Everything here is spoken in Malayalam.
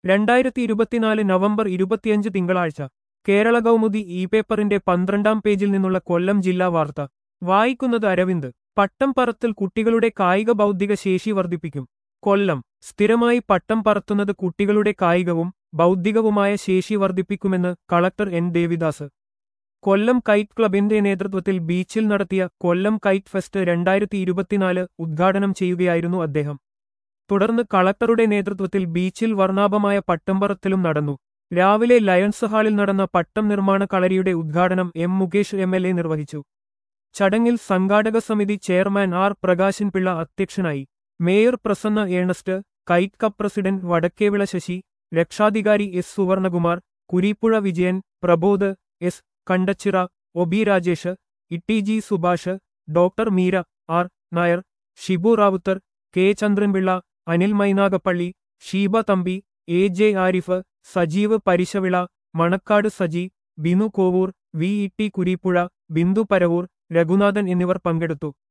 രണ്ടായിരത്തി ഇരുപത്തിനാല് നവംബർ ഇരുപത്തിയഞ്ച് തിങ്കളാഴ്ച കേരള കൗമുദി ഇ പേപ്പറിന്റെ പന്ത്രണ്ടാം പേജിൽ നിന്നുള്ള കൊല്ലം ജില്ലാ വാർത്ത വായിക്കുന്നത് അരവിന്ദ് പട്ടം പറത്തൽ കുട്ടികളുടെ കായിക ബൗദ്ധിക ശേഷി വർദ്ധിപ്പിക്കും കൊല്ലം സ്ഥിരമായി പട്ടം പറത്തുന്നത് കുട്ടികളുടെ കായികവും ബൗദ്ധികവുമായ ശേഷി വർദ്ധിപ്പിക്കുമെന്ന് collector N Devidas Kollam kite ക്ലബിന്റെ നേതൃത്വത്തിൽ ബീച്ചിൽ നടത്തിയ കൊല്ലം കൈറ്റ് ഫെസ്റ്റ് രണ്ടായിരത്തി ഇരുപത്തിനാല് ഉദ്ഘാടനം ചെയ്യുകയായിരുന്നു അദ്ദേഹം തുടർന്ന് കളക്ടറുടെ നേതൃത്വത്തിൽ ബീച്ചിൽ വർണ്ണാഭമായ പട്ടംപറത്തലും നടന്നു രാവിലെ ലയൺസ് ഹാളിൽ നടന്ന പട്ടം നിർമ്മാണ കളരിയുടെ ഉദ്ഘാടനം M Mukesh M L A നിർവഹിച്ചു ചടങ്ങിൽ സംഘാടക സമിതി ചെയർമാൻ ആർ പ്രകാശൻ പിള്ള അധ്യക്ഷനായി mayor Prasanna Ernest kite cup president Vadakkevila Sasi രക്ഷാധികാരി S Suvarnakumar Kureepuzha Vijayan Prabodh S Kandachira O B Rajesh Itty G Subhash doctor Meera R Nair Shibu Ravuthar K Chandranpillai Anil Mynagappally Sheeba Thampi A J Arif Sajeev Parishavila Manakkad Saji Binu Kovoor V E T Kureepuzha Bindu Paravur Raghunathan എന്നിവർ പങ്കെടുത്തു